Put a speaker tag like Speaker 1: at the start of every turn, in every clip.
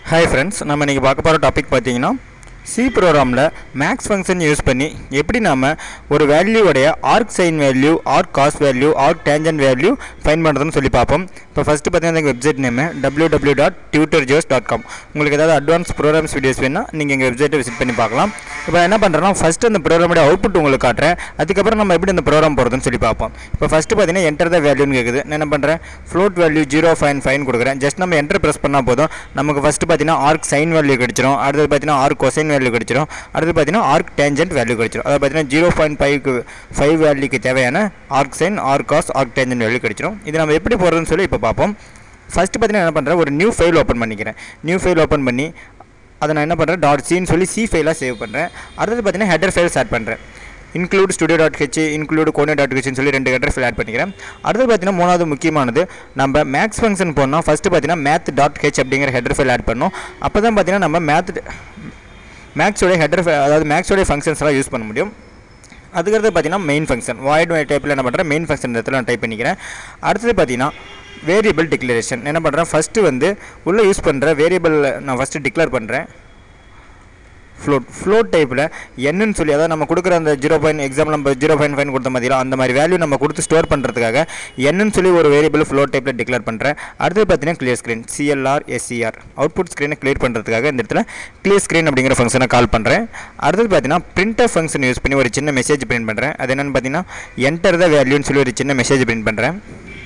Speaker 1: hi friends நம்ம இன்றைக்கி பார்க்க போகிற டாபிக் பார்த்தீங்கன்னா சி ப்ரோக்ராமில் மேக்ஸ் ஃபங்க்ஷன் யூஸ் பண்ணி எப்படி நாம ஒரு வேல்யூவோடைய arc sine value arc cos value arc tangent value find பண்ணுறதுன்னு சொல்லி பார்ப்போம் இப்போ ஃபஸ்ட்டு பார்த்தீங்கன்னா எங்கள் website name W W dot tutor Jose dot com உங்களுக்கு ஏதாவது அட்வான்ஸ் ப்ரோக்ராம்ஸ் வீடியோஸ் வேணுன்னா நீங்கள் எங்கள் வெப்சைட்டை விசிட் பண்ணி பார்க்கலாம் இப்போ என்ன பண்ணுறேன்னா ஃபஸ்ட்டு அந்த ப்ரோக்ராமோட அவுட்புட் உங்களுக்கு காட்டுறேன் அதுக்கப்புறம் நம்ம எப்படி அந்த ப்ரோக்ராம் போகிறதுன்னு சொல்லி பார்ப்போம் இப்போ ஃபஸ்ட்டு பார்த்தீங்கன்னா என்டர் த வேல்யூன்னு கேட்குது நான் என்ன பண்ணுறேன் float value zero five five கொடுக்குறேன் ஜஸ்ட் நம்ம என்டர் ப்ரெஸ் பண்ணால் போதும் நமக்கு ஃபஸ்ட்டு பார்த்தீங்கன்னா ஆர்க் சைன் வேல்யூ கிடச்சிரும் அடுத்தது பார்த்தீங்கன்னா ஆர்க் கொசைன் வேல்யூ கிடச்சிரும் அடுத்து பார்த்தீங்கன்னா ஆர்க் டேஞ்சன்ட் வேல்யூ கிடச்சிரும் அதாவது பார்த்தீங்கன்னா ஜீரோ பாயிண்ட் ஃபைவ்க்கு ஃபைவ் வேல்யூக்கு தேவையான arc sine arc cos arc tangent value கிடச்சிரும் இது நம்ம எப்படி போகிறதுன்னு சொல்லி இப்போ பார்ப்போம் ஃபஸ்ட்டு பார்த்தீங்கன்னா என்ன பண்ணுறேன் ஒரு நியூ ஃபைல் ஓப்பன் பண்ணிக்கிறேன் நியூ ஃபைல் ஓப்பன் பண்ணி அதை நான் என்ன பண்ணுறேன் டாட் சின்னு சொல்லி சி ஃபைலாக சேவ் பண்ணுறேன் அடுத்தது பார்த்தீங்கன்னா ஹெடர் ஃபைல் ஸ்டார்ட் பண்ணுறேன் include studio dot H include conio dot ஹெச்னு சொல்லி ரெண்டு ஹெடர் ஃபைல் ஆட் பண்ணிக்கிறேன் அடுத்து பார்த்தீங்கன்னா மூணாவது முக்கியமானது நம்ம மேக்ஸ் ஃபங்க்ஷன் போனோம் ஃபஸ்ட்டு பார்த்தீங்கன்னா மேத் டாட் ஹெச் அப்படிங்கிற ஹெடர் ஃபைல் ஆட் பண்ணோம் அப்போ தான் பார்த்தீங்கன்னா நம்ம மேத் மேக்ஸோடைய ஹெடர் அதாவது மேக்ஸோடைய ஃபங்க்ஷன்ஸ்லாம் யூஸ் பண்ண முடியும் அதுக்கடுத்து பார்த்தீங்கன்னா மெயின் ஃபங்க்ஷன் வாய்ட் டைப்பில் என்ன பண்ணுறேன் மெயின் ஃபங்க்ஷன் இடத்துல நான் டைப் பண்ணிக்கிறேன் அடுத்தது பார்த்தீங்கன்னா வேரியபிள் டிக்ளரேஷன் என்ன பண்ணுறேன் ஃபஸ்ட்டு வந்து உள்ளே யூஸ் பண்ணுற வேரியபிள் நான் ஃபஸ்ட்டு டிக்ளேர் பண்ணுறேன் ஃப்ளோட் ஃப்ளோட் டைப்பில் என்னன்னு சொல்லி அதாவது நம்ம கொடுக்குற அந்த ஜீரோ பாயிண்ட் எக்ஸாம்பிள் நம்ம ஜீரோ பாயிண்ட் ஃபைன் கொடுத்த மாதிரி அந்த மாதிரி வேல்யூ நம்ம கொடுத்து ஸ்டோர் பண்ணுறதுக்காக என்னன்னு சொல்லி ஒரு வேரியபிள் ஃப்ளோட் டைப்பில் டிக்ளேர் பண்ணுறேன் அடுத்து பார்த்தீங்கன்னா clear screen CLR SCR output ஸ்க்ரீனை கிளியர் பண்ணுறதுக்காக இந்த இடத்துல கிளியர் ஸ்க்ரீன் அப்படிங்கிற ஃபங்க்ஷனை கால் பண்ணுறேன் அடுத்தது பார்த்தீங்கன்னா பிரிண்டர் ஃபங்க்ஷன் யூஸ் பண்ணி ஒரு சின்ன மெசேஜ் பிரிண்ட் பண்ணுறேன் அது என்னென்னு பார்த்தீங்கன்னா என்டர் த வேல்யூன்னு சொல்லி ஒரு சின்ன மெசேஜ் பிரிண்ட் பண்ணுறேன்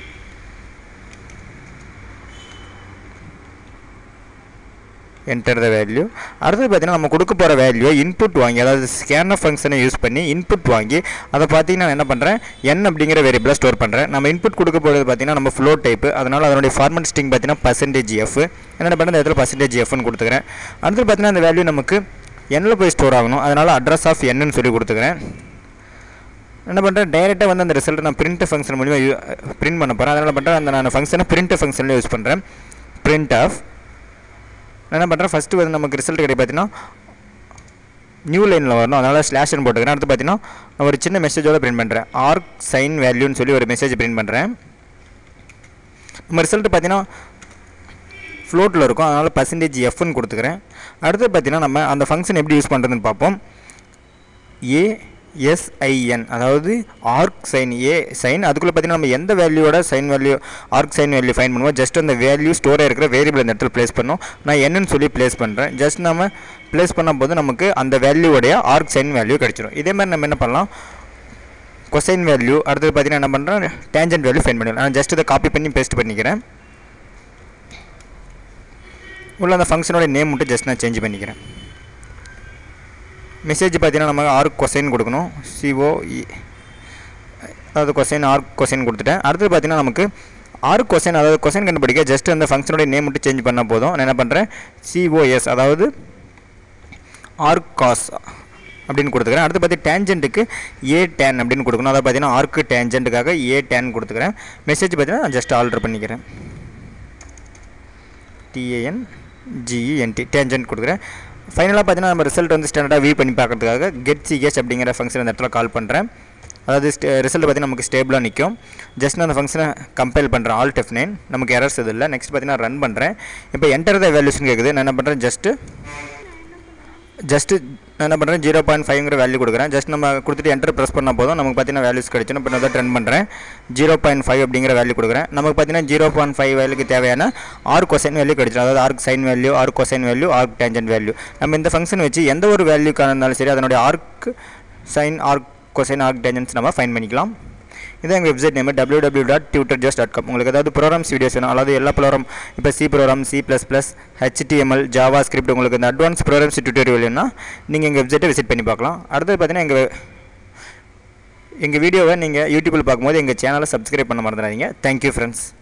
Speaker 1: என்டர் த வேல்யூ அடுத்தது பார்த்தீங்கன்னா நம்ம கொடுக்க போகிற வேல்யூ இன்புட் வாங்கி அதாவது ஸ்கேனர் ஃபங்க்ஷனை யூஸ் பண்ணி இன்புட் வாங்கி அதை பார்த்தீங்கன்னா நான் என்ன பண்ணுறேன் என் அப்படிங்கிற வேரியபிளாக ஸ்டோர் பண்ணுறேன் நம்ம இன்புட் கொடுக்க போகிறது பார்த்தீங்கன்னா நம்ம ஃப்ளோ டைப்பு அதனால் அதனுடைய ஃபார்மட் ஸ்டிங் பார்த்தீங்கன்னா பர்சன்டேஜ் எஃப் என்ன பண்ண இந்த இடத்துல பர்சன்டேஜ் எஃப்னு கொடுத்துக்கிறேன் அடுத்து பார்த்தீங்கன்னா அந்த வேல்யூ நமக்கு எண்ணில் போய் ஸ்டோர் ஆகணும் அதனால் அட்ரஸ் ஆஃப் என்னன்னு சொல்லி கொடுத்துக்கிறேன் என்ன பண்ணுறேன் டைரெக்டாக வந்து அந்த ரிசல்ட்டை நான் பிரிண்ட் ஃபங்க்ஷன் மூலிமா பிரிண்ட் பண்ண போகிறேன் அதனால் பண்ணுறேன் அந்த நான் ஃபங்க்ஷனை பிரிண்ட் ஃபங்க்ஷனில் யூஸ் பண்ணுறேன் பிரிண்ட் ஆஃப் நான் என்ன பண்ணுறேன் ஃபஸ்ட்டு வந்து நமக்கு ரிசல்ட் கிடையாது பார்த்தீங்கன்னா நியூ லைனில் வரணும் அதனால் ஸ்லாஷ்னு போட்டுக்கிறேன் அடுத்து பார்த்தீங்கன்னா நான் ஒரு சின்ன மெசேஜோட பிரிண்ட் பண்ணுறேன் ஆர்க் சைன் வேல்யூன்னு சொல்லி ஒரு மெசேஜ் பிரிண்ட் பண்ணுறேன் நம்ம ரிசல்ட் பார்த்தீங்கன்னா ஃப்ளோட்டில் இருக்கும் அதனால் பர்சன்டேஜ் எஃப்னு கொடுத்துக்கிறேன் அடுத்து பார்த்தீங்கன்னா நம்ம அந்த ஃபங்க்ஷன் எப்படி யூஸ் பண்ணுறதுன்னு பார்ப்போம் ஏ எஸ்ஐஎன் அதாவது ஆர்க் சைன் ஏ சைன் அதுக்குள்ளே பார்த்தீங்கன்னா நம்ம எந்த வேல்யூவோட sine value arc sine value find பண்ணுவோம் ஜஸ்ட் அந்த வேல்யூ ஸ்டோராக இருக்கிற வேரியபிள் இந்த இடத்துல ப்ளேஸ் பண்ணோம் நான் என்னன்னு சொல்லி ப்ளேஸ் பண்ணுறேன் ஜஸ்ட் நம்ம ப்ளேஸ் பண்ணும் போது நமக்கு அந்த வேல்யூவோடைய ஆர்க் சைன் வேல்யூ கிடச்சிடும் இதே மாதிரி நம்ம என்ன பண்ணலாம் கொசைன் வேல்யூ அடுத்தது பார்த்தீங்கன்னா என்ன பண்ணுறேன் டேஞ்சன்ட் வேல்யூ ஃபைன் பண்ணிடலாம் நான் ஜஸ்ட் இதை காப்பி பண்ணி பேஸ்ட் பண்ணிக்கிறேன் உள்ள அந்த ஃபங்க்ஷனோட நேம் மட்டும் ஜஸ்ட் நான் சேஞ்ச் பண்ணிக்கிறேன் மெசேஜ் பார்த்தீங்கன்னா நம்ம ஆர்க் கொசைன் கொடுக்கணும் சிஓஇ அதாவது கொசைன் ஆர்க் கொசைன் கொடுத்துட்டேன் அடுத்தது பார்த்தீங்கன்னா நமக்கு ஆர்க் கொசைன் அதாவது கொசைன் கண்டுபிடிக்க ஜஸ்ட் அந்த ஃபங்க்ஷனோட நேம் மட்டும் சேஞ்ச் பண்ணால் போதும் நான் என்ன பண்ணுறேன் சிஓஎஸ் அதாவது ஆர்க் காஸ் அப்படின்னு கொடுத்துக்கிறேன் அடுத்து பார்த்தி டேஞ்சண்ட்டுக்கு ஏ டேன் அப்படின்னு கொடுக்கணும் அதாவது பார்த்தீங்கன்னா ஆர்க்கு டேஞ்சண்ட்டுக்காக ஏ டேன் கொடுத்துக்கிறேன் மெசேஜ் பார்த்தீங்கன்னா நான் ஜஸ்ட் ஆல்டர் பண்ணிக்கிறேன் டிஏஎன் ஜிஇஎன்டி டேஞ்சன்ட் கொடுக்குறேன் ஃபைனலாக பார்த்தீங்கன்னா நம்ம ரிசல்ட் வந்து ஸ்டாண்டர்டாக வியூ பண்ணி பார்க்கறதுக்காக கெட் சிகேஸ் அப்படிங்கிற ஃபங்க்ஷன் அந்த இடத்துல கால் பண்ணுறேன் அதாவது ரிசல்ட் பார்த்தீங்கன்னா நமக்கு ஸ்டேபிளாக நிற்கும் ஜஸ்ட் நான் அந்த ஃபங்க்ஷனை கம்பைல் பண்ணுறேன் ஆல் டெஃப் நைன் நமக்கு எரர்ஸ் இது இல்லை நெக்ஸ்ட் பார்த்தீங்கன்னா ரன் பண்ணுறேன் இப்போ என்டர் த வேல்யூஸ்னு கேட்குது நான் என்ன பண்ணுறேன் ஜஸ்ட்டு ஜஸ்ட்டு நான் என்ன பண்ணுறேன் ஜீரோ பாயிண்ட் ஃபைவ்ங்கிற வேல்யூ கொடுக்குறேன் ஜஸ்ட் நம்ம கொடுத்துட்டு என்டர் ப்ரெஸ் பண்ணால் போதும் நமக்கு பார்த்தீங்கன்னா வேல்யூஸ் கிடைச்சிடும் இப்போ நான் அதை ரன் பண்ணுறேன் ஜீரோ பாயிண்ட் ஃபைவ் அப்படிங்கிற வேல்யூ கொடுக்குறேன் நமக்கு பார்த்தீங்கன்னா ஜீரோ பாயிண்ட் ஃபைவ் வேல்யூக்கு தேவையான ஆர் கொசைன் வேல்யூ கிடைச்சிடும் அதாவது arc sine value arc cosine value arc tangent value நம்ம இந்த ஃபங்க்ஷன் வச்சு எந்த ஒரு வேல்யூக்காக இருந்தாலும் சரி அதனுடைய arc sine arc cosine arc tangents நம்ம ஃபைன் பண்ணிக்கலாம் இதான் எங்கள் website name W W dot tutor Jose dot com உங்களுக்கு ஏதாவது ப்ரோக்ராம்ஸ் வீடியோஸ் வேணும் அதாவது எல்லா ப்ரோக்ராம் இப்போ C program C plus plus HTML JavaScript உங்களுக்கு இந்த அட்வான்ஸ் ப்ரோக்ராம்ஸ் டியூட்டோரியல் வேணும்னா நீங்கள் எங்கள் வெப்சைட்டை விசிட் பண்ணி பார்க்கலாம் அடுத்தது பார்த்தீங்கன்னா எங்கள் எங்கள் வீடியோவை நீங்கள் யூடியூப்பில் பார்க்கும்போது எங்கள் சேனலை சப்ஸ்கிரைப் பண்ண மறந்துடாதீங்க தேங்க்யூ ஃப்ரெண்ட்ஸ்